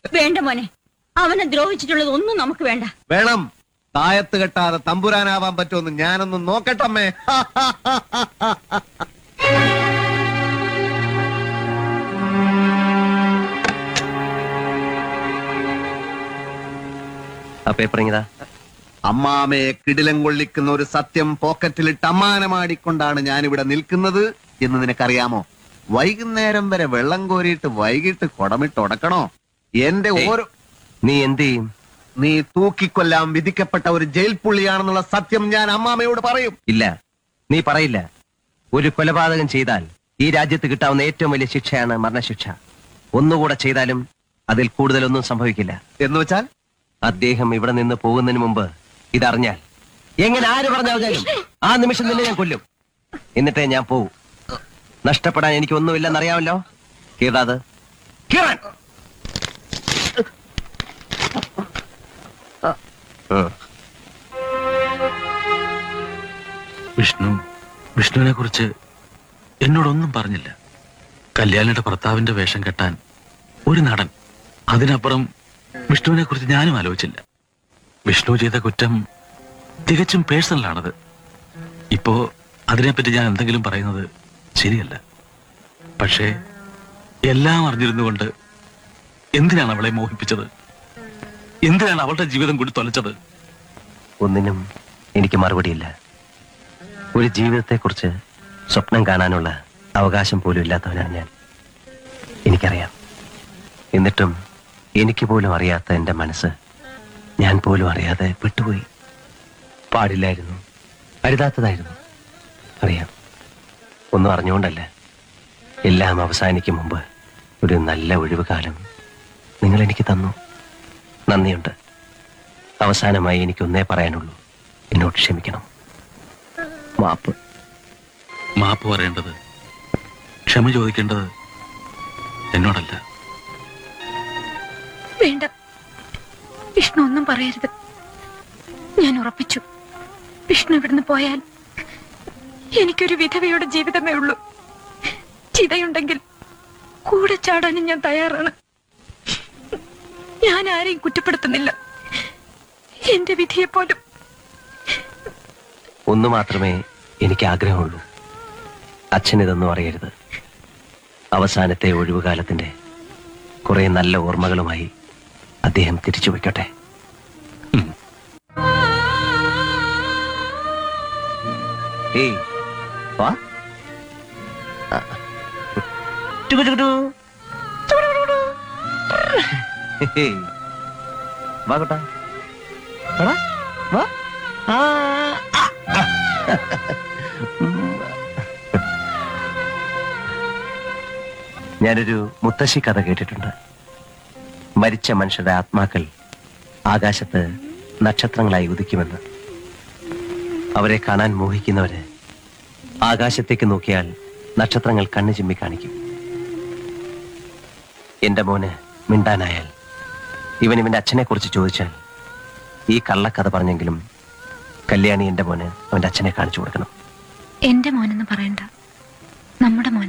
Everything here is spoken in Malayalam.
വേണ്ട മോനെ അവനെ ദ്രോഹിച്ചിട്ടുള്ളത് ഒന്നും നമുക്ക് വേണ്ട വേണം തായത്ത് കെട്ടാതെ തമ്പുരാനാവാൻ പറ്റുമെന്ന് ഞാനൊന്ന് നോക്കട്ടമ്മേ ആ പേപ്പർ ഇങ്ങതാ അമ്മാമയെ കിടിലം കൊള്ളിക്കുന്ന ഒരു സത്യം പോക്കറ്റിലിട്ട് അമ്മാനമാടിക്കൊണ്ടാണ് ഞാനിവിടെ നിൽക്കുന്നത് എന്ന് നിനക്കറിയാമോ വൈകുന്നേരം വരെ വെള്ളം കോരിയിട്ട് വൈകിട്ട് കുടമിട്ട് ഉടക്കണോ എന്റെ ഏയ്. ഓരോ നീ എന്ത് ചെയ്യും നീ തൂക്കിക്കൊല്ലാൻ വിധിക്കപ്പെട്ട ഒരു ജയിൽ പുള്ളിയാണെന്നുള്ള സത്യം ഞാൻ അമ്മാമയോട് പറയും ഇല്ല നീ പറയില്ല ഒരു കൊലപാതകം ചെയ്താൽ ഈ രാജ്യത്ത് കിട്ടാവുന്ന ഏറ്റവും വലിയ ശിക്ഷയാണ് മരണശിക്ഷ ഒന്നുകൂടെ ചെയ്താലും അതിൽ കൂടുതലൊന്നും സംഭവിക്കില്ല എന്ന് വെച്ചാൽ അദ്ദേഹം ഇവിടെ നിന്ന് പോകുന്നതിന് മുമ്പ് ഇതറിഞ്ഞാൽ എങ്ങനെ ആര് പറഞ്ഞാലും ആ നിമിഷം തന്നെ ഞാൻ കൊല്ലും എന്നിട്ടേ ഞാൻ പോവും നഷ്ടപ്പെടാൻ എനിക്ക് ഒന്നുമില്ലെന്നറിയാമല്ലോ കീറാത് കീറാൻ ഉം. വിഷ്ണു വിഷ്ണുവിനെ കുറിച്ച് എന്നോടൊന്നും പറഞ്ഞില്ല കല്യാണിയുടെ ഭർത്താവിന്റെ വേഷം കെട്ടാൻ ഒരു നടൻ അതിനപ്പുറം വിഷ്ണുവിനെ കുറിച്ച് ഞാനും ആലോചിച്ചില്ല വിഷ്ണു ചെയ്ത കുറ്റം തികച്ചും പേഴ്സണലാണത് ഇപ്പോ അതിനെപ്പറ്റി ഞാൻ എന്തെങ്കിലും പറയുന്നത് ശരിയല്ല പക്ഷേ എല്ലാം അറിഞ്ഞിരുന്നുകൊണ്ട് എന്തിനാണ് അവളെ മോഹിപ്പിച്ചത് എന്തിനാണ് അവളുടെ ജീവിതം കൂടി തൊലച്ചത് ഒന്നിനും എനിക്ക് മറുപടിയില്ല ഒരു ജീവിതത്തെക്കുറിച്ച് സ്വപ്നം കാണാനുള്ള അവകാശം പോലും ഇല്ലാത്തവനാണ് ഞാൻ എനിക്കറിയാം എന്നിട്ടും എനിക്ക് പോലും അറിയാത്ത എൻ്റെ മനസ്സ് ഞാൻ പോലും അറിയാതെ വിട്ടുപോയി പാടില്ലായിരുന്നു അരുതാത്തതായിരുന്നു അറിയാം ഒന്നും അറിഞ്ഞുകൊണ്ടല്ല എല്ലാം അവസാനിക്കും മുമ്പ് ഒരു നല്ല ഒഴിവ് കാലം നിങ്ങൾ എനിക്ക് തന്നു നന്ദിയുണ്ട് അവസാനമായി എനിക്കൊന്നേ പറയാനുള്ളൂ എന്നോട് ക്ഷമിക്കണം മാപ്പ് മാപ്പ് പറയേണ്ടത് ക്ഷമ ചോദിക്കേണ്ടത് എന്നോടല്ല വേണ്ട വിഷ്ണു ഒന്നും പറയരുത് ഞാൻ ഉറപ്പിച്ചു വിഷ്ണു ഇവിടുന്ന് പോയാൽ എനിക്കൊരു വിധവയുടെ ജീവിതമേ ഉള്ളൂ ചിതയുണ്ടെങ്കിൽ കൂടെ ചാടാനും ഞാൻ തയ്യാറാണ് ഞാൻ ആരെയും കുറ്റപ്പെടുത്തുന്നില്ല എന്റെ വിധിയെ പോലും ഒന്നു മാത്രമേ എനിക്ക് ആഗ്രഹമുള്ളൂ അച്ഛൻ ഇതൊന്നും അറിയരുത് അവസാനത്തെ ഒഴിവുകാലത്തിന്റെ കുറെ നല്ല ഓർമ്മകളുമായി അദ്ദേഹം തിരിച്ചു വയ്ക്കട്ടെ ഉം. ഏയ് വാ ആ. ടുകു ടുകു ടു. ഹേയ്. വാ കുട്ടാ എടാ, വാ ആ, ആ, ആ. ഞാനൊരു മുത്തശ്ശി കഥ കേട്ടിട്ടുണ്ട് മരിച്ച മനുഷ്യരുടെ ആത്മാക്കൾ ആകാശത്ത് നക്ഷത്രങ്ങളായി ഉദിക്കുമെന്ന് അവരെ കാണാൻ മോഹിക്കുന്നവര് ആകാശത്തേക്ക് നോക്കിയാൽ നക്ഷത്രങ്ങൾ കണ്ണു ചിമ്മി കാണിക്കും എന്റെ മോന് മിണ്ടാനായാൽ ഇവൻ ഇവന്റെ അച്ഛനെ കുറിച്ച് ചോദിച്ചാൽ ഈ കള്ളക്കഥ പറഞ്ഞെങ്കിലും കല്യാണി എന്റെ മോന് അവന്റെ അച്ഛനെ കാണിച്ചു കൊടുക്കണം എന്റെ മോനെന്ന് പറയണ്ട നമ്മുടെ മോൻ